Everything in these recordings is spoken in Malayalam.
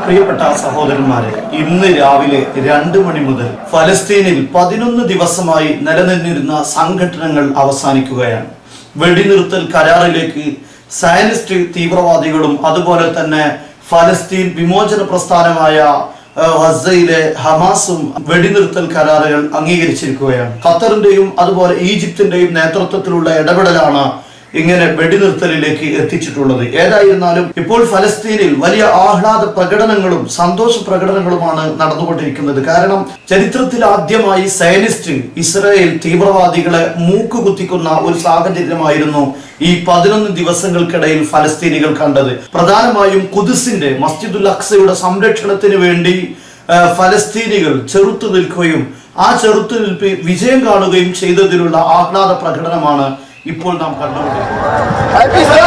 പ്രിയപ്പെട്ട സഹോദരന്മാരെ ഇന്ന് രാവിലെ രണ്ട് മണി മുതൽ ഫലസ്തീനിൽ പതിനൊന്ന് ദിവസമായി നിലനിന്നിരുന്ന സംഘടനകൾ അവസാനിക്കുകയാണ് വെടിനിർത്തൽ കരാറിലേക്ക് സയനിസ്റ്റ് തീവ്രവാദികളും അതുപോലെ തന്നെ ഫലസ്തീൻ വിമോചന പ്രസ്ഥാനമായ ആ, ഗസയിലെ ഹമാസും വെടിനിർത്തൽ കരാറുകൾ അംഗീകരിച്ചിരിക്കുകയാണ് ഖത്തറിന്റെയും അതുപോലെ ഈജിപ്തിന്റെയും നേതൃത്വത്തിലുള്ള ഇടപെടലാണ് ഇങ്ങനെ വെടിനിർത്തലിലേക്ക് എത്തിച്ചിട്ടുള്ളത് ഏതായിരുന്നാലും ഇപ്പോൾ ഫലസ്തീനിൽ വലിയ ആഹ്ലാദ പ്രകടനങ്ങളും സന്തോഷ പ്രകടനങ്ങളുമാണ് നടന്നുകൊണ്ടിരിക്കുന്നത് കാരണം ചരിത്രത്തിൽ ആദ്യമായി സയനിസ്റ്റ് ഇസ്രായേൽ തീവ്രവാദികളെ മൂക്കുകുത്തിക്കുന്ന ഒരു സാഹചര്യമായിരുന്നു ഈ പതിനൊന്ന് ദിവസങ്ങൾക്കിടയിൽ ഫലസ്തീനികൾ കണ്ടത് പ്രധാനമായും കുതിസിന്റെ മസ്ജിദുൽ അക്സയുടെ സംരക്ഷണത്തിന് വേണ്ടി ആ, ഫലസ്തീനികൾ ചെറുത്തു നിൽക്കുകയും ആ ചെറുത്തു നിൽപ്പ് വിജയം കാണുകയും ചെയ്തതിലുള്ള ആഹ്ലാദ പ്രകടനമാണ് ഇപ്പോൾ നാം കണ്ടുകൊണ്ടിരിക്കുന്നത്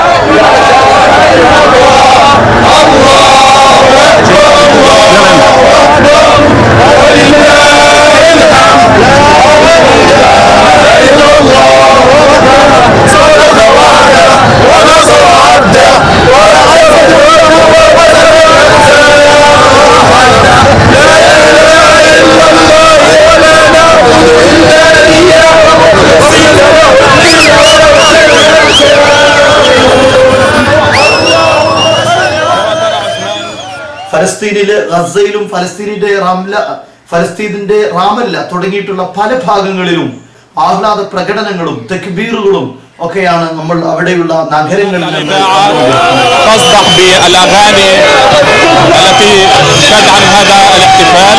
ഫലസ്തീനില് ഗസയിലും ഫലസ്തീനിന്റെ റംല ഫലസ്തീനിന്റെ റാമല്ല തുടങ്ങിയിട്ടുള്ള പല ഭാഗങ്ങളിലും ആഹ്ലാദ പ്രകടനങ്ങളും തെക്ബീറുകളും ഒക്കെയാണ് നമ്മൾ അവിടെയുള്ള നഗരങ്ങളിൽ നിന്ന് കണ്ടുകൊണ്ടിരിക്കുന്നത്. تصدح بالاغاني التي تدعم هذا الاحتفال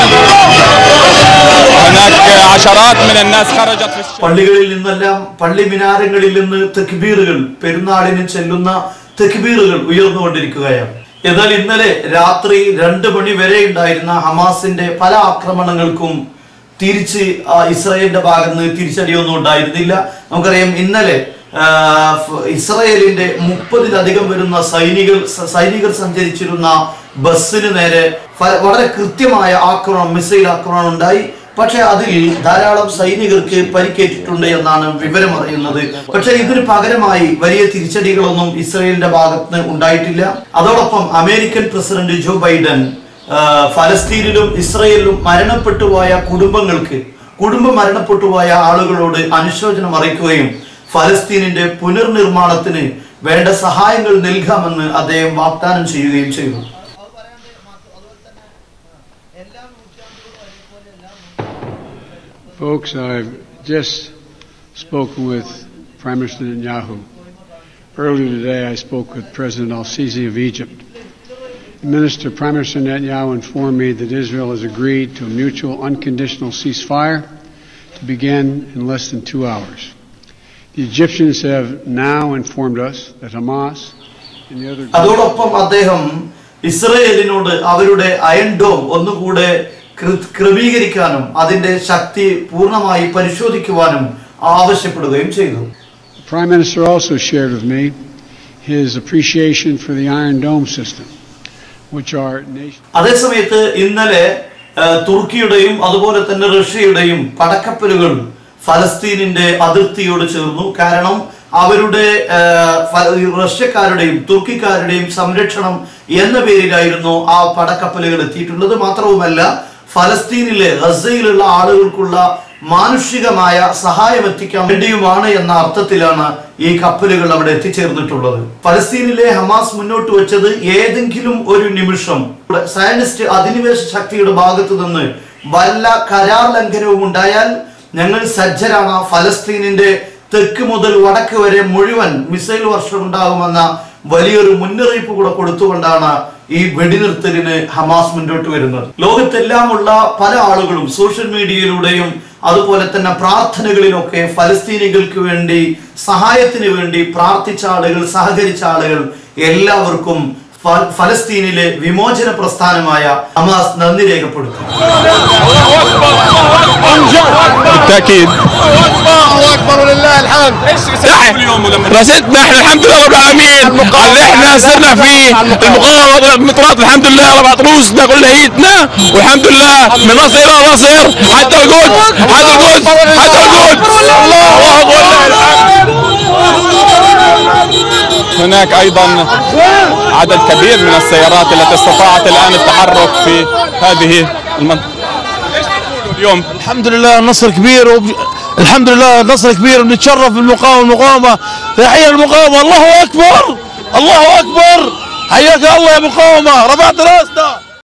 هناك عشرات من الناس خرجت في الشارع പള്ളികളിൽ നിന്നെല്ലാം പള്ളി മിനാരങ്ങളിൽ നിന്ന് തെക്ബീറുകൾ പെരുന്നാളിന് ചെല്ലുന്ന തെക്ബീറുകൾ ഉയർന്നുകൊണ്ടിരിക്കുകയാണ് എന്നാൽ ഇന്നലെ രാത്രി രണ്ട് മണി വരെ ഉണ്ടായിരുന്ന ഹമാസിന്റെ പല ആക്രമണങ്ങൾക്കും തിരിച്ച് ആ, ഇസ്രായേലിന്റെ ഭാഗത്ത് നിന്ന് തിരിച്ചടിയൊന്നും ഉണ്ടായിരുന്നില്ല നമുക്കറിയാം ഇന്നലെ ആ, ഫ്- ഇസ്രായേലിന്റെ മുപ്പതിലധികം വരുന്ന സൈനികർ സ- സൈനികർ സഞ്ചരിച്ചിരുന്ന ബസ്സിന് നേരെ ഫ- വളരെ കൃത്യമായ ആക്രമണം മിസൈൽ ആക്രമണം ഉണ്ടായി പക്ഷെ അതിൽ ധാരാളം സൈനികർക്ക് പരിക്കേറ്റിട്ടുണ്ട് എന്നാണ് വിവരം അറിയുന്നത് പക്ഷെ ഇതിന് പകരമായി വലിയ തിരിച്ചടികളൊന്നും ഇസ്രയേലിന്റെ ഭാഗത്ത് ഉണ്ടായിട്ടില്ല അതോടൊപ്പം അമേരിക്കൻ പ്രസിഡന്റ് ജോ ബൈഡൻ ആ, ഫലസ്തീനിലും ഇസ്രയേലിലും മരണപ്പെട്ടു പോയ കുടുംബങ്ങൾക്ക് കുടുംബം മരണപ്പെട്ടു പോയ ആളുകളോട് അനുശോചനം അറിയിക്കുകയും ഫലസ്തീനിന്റെ പുനർനിർമ്മാണത്തിന് വേണ്ട സഹായങ്ങൾ നൽകാമെന്ന് അദ്ദേഹം വാഗ്ദാനം ചെയ്യുകയും ചെയ്തു Folks, I've just spoken with Prime Minister Netanyahu. Earlier today, I spoke with President al-Sisi of Egypt. Minister Prime Minister Netanyahu informed me that Israel has agreed to a mutual unconditional ceasefire to begin in less than two hours. The Egyptians have now informed us that Hamas and the other അതോടൊപ്പം അദ്ദേഹം ഇസ്രയേലിനോട് അവരുടെ അയൺ ഡോം ഒന്നുകൂടെ കൃ- ക്രമീകരിക്കാനും അതിന്റെ ശക്തി പൂർണ്ണമായി പരിശോധിക്കുവാനും ആവശ്യപ്പെടുകയും ചെയ്തു The Prime Minister also shared with me his appreciation for the Iron Dome system, which our nation. അതേസമയത്ത് ഇന്നലെ ആ, തുർക്കിയുടെയും അതുപോലെ തന്നെ റഷ്യയുടെയും പടക്കപ്പലുകൾ ഫലസ്തീനിന്റെ അതിർത്തിയോട് ചേർന്നു കാരണം അവരുടെ ആ, ഫ- റഷ്യക്കാരുടെയും തുർക്കിക്കാരുടെയും സംരക്ഷണം എന്ന പേരിലായിരുന്നു ആ പടക്കപ്പലുകൾ എത്തിയിട്ടുള്ളത് മാത്രവുമല്ല ഫലസ്തീനിലെ ഗസയിലുള്ള ആളുകൾക്കുള്ള മാനുഷികമായ സഹായം എത്തിക്കാൻ വേണ്ടിയുമാണ് എന്ന അർത്ഥത്തിലാണ് ഈ കപ്പലുകൾ അവിടെ എത്തിച്ചേർന്നിട്ടുള്ളത് ഫലസ്തീനിലെ ഹമാസ് മുന്നോട്ട് വെച്ചത് ഏതെങ്കിലും ഒരു നിമിഷം സയനിസ്റ്റ് അധിനിവേശ ശക്തിയുടെ ഭാഗത്തു നിന്ന് വല്ല കരാർ ലംഘനവും ഉണ്ടായാൽ ഞങ്ങൾ സജ്ജരാണ് ഫലസ്തീനിന്റെ തെക്ക് മുതൽ വടക്ക് വരെ മുഴുവൻ മിസൈൽ വർഷം ഉണ്ടാകുമെന്ന വലിയൊരു മുന്നറിയിപ്പ് കൂടെ കൊടുത്തുകൊണ്ടാണ് ഈ വെടിനിർത്തലിന് ഹമാസ് മുന്നോട്ട് വരുന്നത് ലോകത്തെല്ലാമുള്ള പല ആളുകളും സോഷ്യൽ മീഡിയയിലൂടെയും അതുപോലെ തന്നെ പ്രാർത്ഥനകളിലൊക്കെ ഫലസ്തീനികൾക്ക് വേണ്ടി സഹായത്തിന് വേണ്ടി പ്രാർത്ഥിച്ച ആളുകൾ സഹകരിച്ച ആളുകൾ എല്ലാവർക്കും ഫ- ഫലസ്തീനിലെ വിമോചന പ്രസ്ഥാനമായ ഹമാസ് നന്ദി രേഖപ്പെടുത്തും بالتاكيد الله اكبر ولله الحمد رصدنا احنا الحمد لله رب العالمين اللي احنا صرنا فيه المقاومه مطرات الحمد لله رفعت روسنا كل هيئتنا والحمد لله من نصر الى نصر حتى القدس حتى القدس حتى القدس الله اكبر ولله الحمد هناك أيضا عدد كبير من السيارات التي استطاعت الآن التحرك في هذه المنطقة اليوم الحمد لله النصر كبير وب... الحمد لله النصر كبير بنتشرف بالمقاومه المقاومه تحيه المقاومه الله اكبر الله اكبر حياك الله يا مقاومه رفعت راسنا